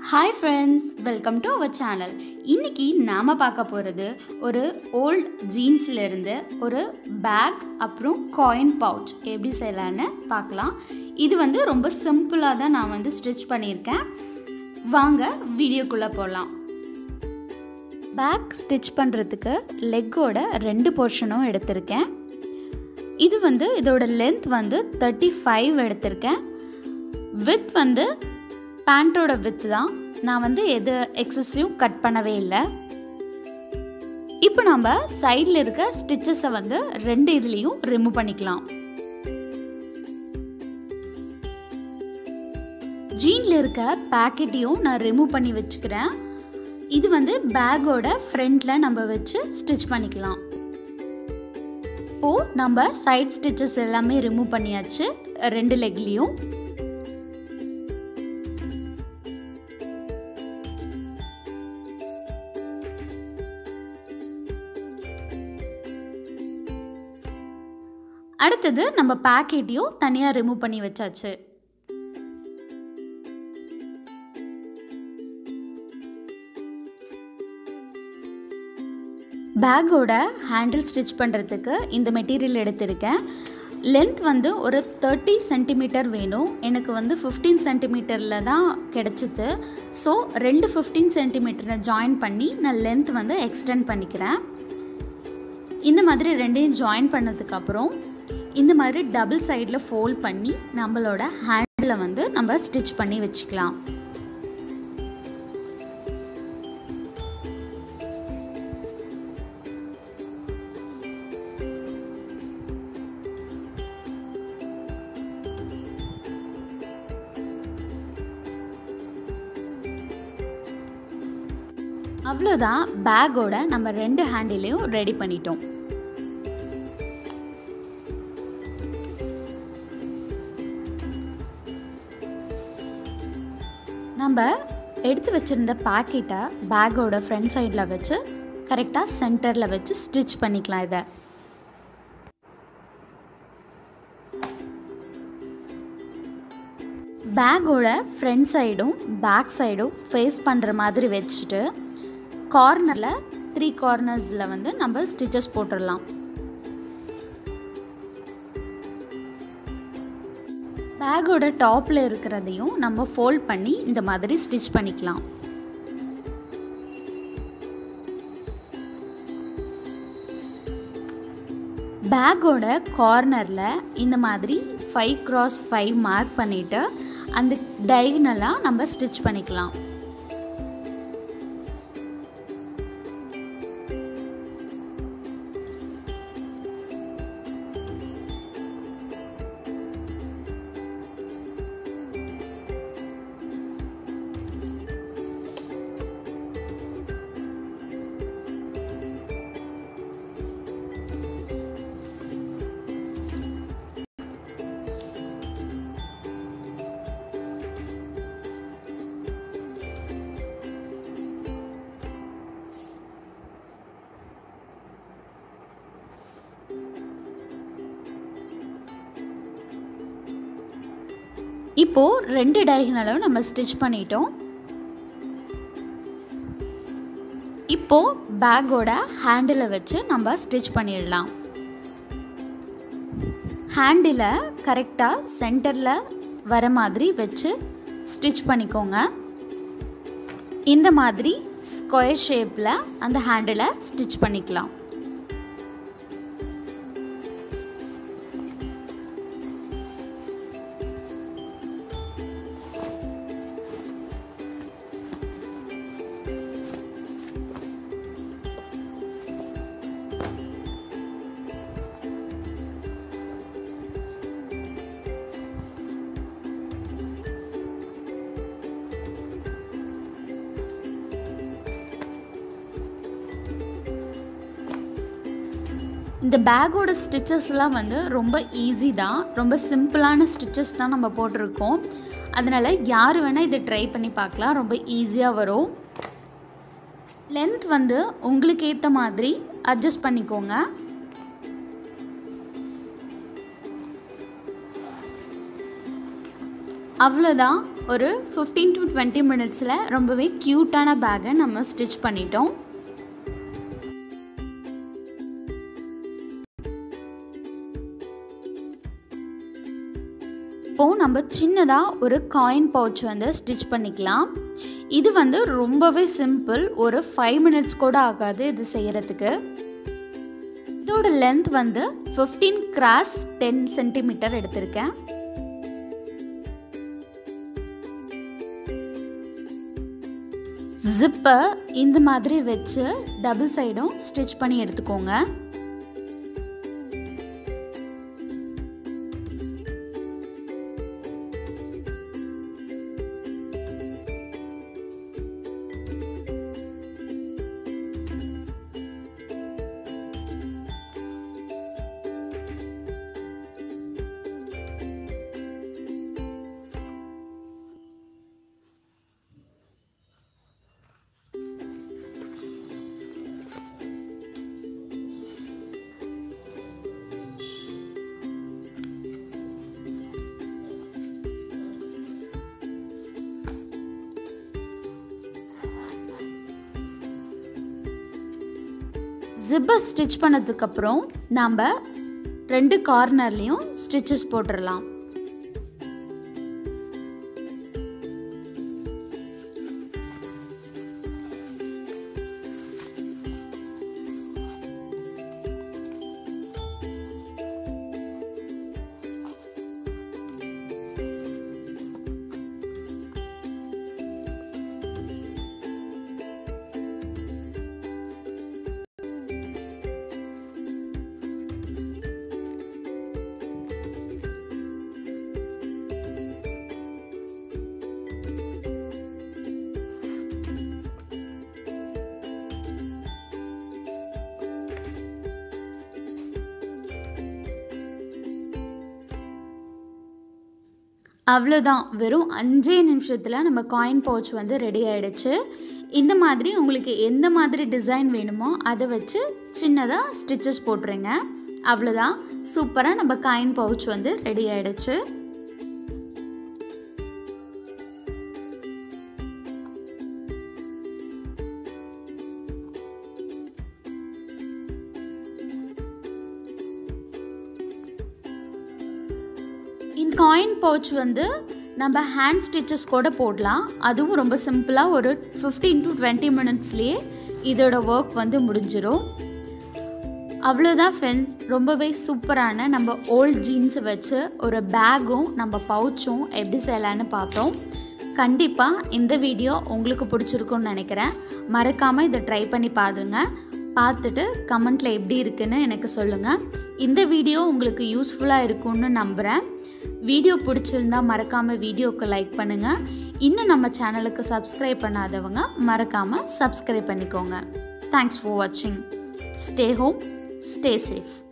hi friends welcome to our channel இன்னைக்கு நாம் பார்க்க போகிறது ஒரு ஓல்ட் ஜீன்ஸ்லேருந்து ஒரு பேக் அப்புறம் காயின் பவுச் எப்படி செய்யலான்னு பார்க்கலாம் இது வந்து ரொம்ப சிம்பிளாக தான் நான் வந்து ஸ்டிச் பண்ணியிருக்கேன் வாங்க வீடியோக்குள்ளே போகலாம் பேக் ஸ்டிச் பண்ணுறதுக்கு லெக்கோட ரெண்டு போர்ஷனும் எடுத்திருக்கேன் இது வந்து இதோட லென்த் வந்து தேர்ட்டி ஃபைவ் எடுத்திருக்கேன் வித் வந்து பேண்ட்டோட வித் தான் நான் வந்து எது எக்ஸஸையும் கட் பண்ணவே இல்லை இப்போ நம்ம சைடில் இருக்க ஸ்டிச்சஸை வந்து ரெண்டு இதுலேயும் ரிமூவ் பண்ணிக்கலாம் ஜீனில் இருக்க பேக்கெட்டையும் நான் ரிமூவ் பண்ணி வச்சுக்கிறேன் இது வந்து பேக்கோட ஃப்ரண்ட்டில் நம்ம வச்சு ஸ்டிச் பண்ணிக்கலாம் இப்போது நம்ம சைட் ஸ்டிச்சஸ் எல்லாமே ரிமூவ் பண்ணியாச்சு ரெண்டு லெக்லேயும் அடுத்தது நம்ம பேக்கெட்டையும் தனியாக ரிமூவ் பண்ணி வச்சாச்சு பேக்கோட ஹேண்டில் ஸ்டிச் பண்ணுறதுக்கு இந்த மெட்டீரியல் எடுத்திருக்கேன் லென்த் வந்து ஒரு தேர்ட்டி சென்டிமீட்டர் வேணும் எனக்கு வந்து ஃபிஃப்டீன் சென்டிமீட்டரில் தான் கிடச்சிது ஸோ ரெண்டு ஃபிஃப்டீன் சென்டிமீட்டரை ஜாயின் பண்ணி நான் லென்த் வந்து எக்ஸ்டெண்ட் பண்ணிக்கிறேன் இந்த மாதிரி ரெண்டையும் ஜாயின் பண்ணதுக்கப்புறம் இந்த மாதிரி டபுள் சைடில் ஃபோல்ட் பண்ணி நம்மளோட ஹேண்டில் வந்து நம்ம ஸ்டிச் பண்ணி வச்சுக்கலாம் அவ்வளோதான் பேக்கோட நம்ம ரெண்டு ஹேண்டிலையும் ரெடி பண்ணிட்டோம் நம்ம எடுத்து வச்சுருந்த பேக்கெட்டை பேக்கோட ஃப்ரண்ட் சைடில் வச்சு கரெக்டாக சென்டரில் வச்சு ஸ்டிச் பண்ணிக்கலாம் இதை பேக்கோட ஃப்ரண்ட் சைடும் பேக் சைடும் ஃபேஸ் பண்ணுற மாதிரி வச்சுட்டு கார்னரில் த்ரீ கார்னர்ஸில் வந்து நம்ம ஸ்டிச்சஸ் போட்டுடலாம் பேக்கோட டாப்பில் இருக்கிறதையும் நம்ம ஃபோல்ட் பண்ணி இந்த மாதிரி ஸ்டிச் பண்ணிக்கலாம் பேக்கோட கார்னரில் இந்த மாதிரி ஃபைவ் க்ராஸ் ஃபைவ் மார்க் பண்ணிவிட்டு அந்த டைகனலாக நம்ம ஸ்டிச் பண்ணிக்கலாம் இப்போது ரெண்டு டயகனலும் நம்ம ஸ்டிச் பண்ணிட்டோம் இப்போது பேக்கோட ஹேண்டிலை வச்சு நம்ம ஸ்டிச் பண்ணிடலாம் ஹேண்டிலை கரெக்டாக சென்டரில் வர மாதிரி வச்சு ஸ்டிச் பண்ணிக்கோங்க இந்த மாதிரி ஸ்கொயர் ஷேப்பில் அந்த ஹேண்டிலை ஸ்டிச் பண்ணிக்கலாம் இந்த பேக்கோட ஸ்டிச்சஸ்லாம் வந்து ரொம்ப ஈஸி தான் ரொம்ப சிம்பிளான ஸ்டிச்சஸ் தான் நம்ம போட்டிருக்கோம் அதனால் யார் வேணால் இதை ட்ரை பண்ணி பார்க்கலாம் ரொம்ப ஈஸியாக வரும் லென்த் வந்து உங்களுக்கு ஏற்ற மாதிரி அட்ஜஸ்ட் பண்ணிக்கோங்க அவ்வளோதான் ஒரு ஃபிஃப்டீன் டு டுவெண்ட்டி மினிட்ஸில் ரொம்பவே க்யூட்டான பேக்கை நம்ம ஸ்டிச் பண்ணிட்டோம் இப்போது நம்ம சின்னதாக ஒரு காயின் பவுச் வந்து ஸ்டிச் பண்ணிக்கலாம் இது வந்து ரொம்பவே சிம்பிள் ஒரு ஃபைவ் மினிட்ஸ் கூட ஆகாது இது செய்கிறதுக்கு இதோட லென்த் வந்து ஃபிஃப்டீன் கிராஸ் டென் சென்டிமீட்டர் எடுத்திருக்கேன் ஜிப்பை இந்த மாதிரி வச்சு டபுள் சைடும் ஸ்டிச் பண்ணி எடுத்துக்கோங்க ஜிப்பை ஸ்டிச் பண்ணதுக்கப்புறம் நாம் ரெண்டு கார்னர்லேயும் ஸ்டிச்சஸ் போட்டுடலாம் அவ்வளோதான் வெறும் அஞ்சே நிமிஷத்தில் நம்ம காயின் பவுச் வந்து ரெடி ஆகிடுச்சு இந்த மாதிரி உங்களுக்கு எந்த மாதிரி டிசைன் வேணுமோ அதை வச்சு சின்னதாக ஸ்டிச்சஸ் போட்டுருங்க அவ்வளோதான் சூப்பராக நம்ம காயின் பவுச் வந்து ரெடி ஆகிடுச்சு இந்த காயின் பவுச் வந்து நம்ம ஹேண்ட் ஸ்டிச்சஸ் கூட போடலாம் அதுவும் ரொம்ப சிம்பிளாக ஒரு ஃபிஃப்டீன் டு டுவெண்ட்டி மினிட்ஸ்லேயே இதோட ஒர்க் வந்து முடிஞ்சிடும் அவ்வளோதான் ஃப்ரெண்ட்ஸ் ரொம்பவே சூப்பரான நம்ம ஓல்ட் ஜீன்ஸை வச்சு ஒரு பேக்கும் நம்ம பவுச்சும் எப்படி செய்யலான்னு பார்த்தோம் கண்டிப்பாக இந்த வீடியோ உங்களுக்கு பிடிச்சிருக்குன்னு நினைக்கிறேன் மறக்காமல் இதை ட்ரை பண்ணி பாருங்க பார்த்துட்டு கமெண்ட்டில் எப்படி இருக்குன்னு எனக்கு சொல்லுங்கள் இந்த வீடியோ உங்களுக்கு யூஸ்ஃபுல்லாக இருக்கும்னு நம்புகிறேன் வீடியோ பிடிச்சிருந்தா மறக்காமல் வீடியோக்கு லைக் பண்ணுங்கள் இன்னும் நம்ம சேனலுக்கு சப்ஸ்கிரைப் பண்ணாதவங்க மறக்காமல் சப்ஸ்கிரைப் பண்ணிக்கோங்க தேங்க்ஸ் ஃபார் வாட்சிங் ஸ்டே ஹோம் ஸ்டே சேஃப்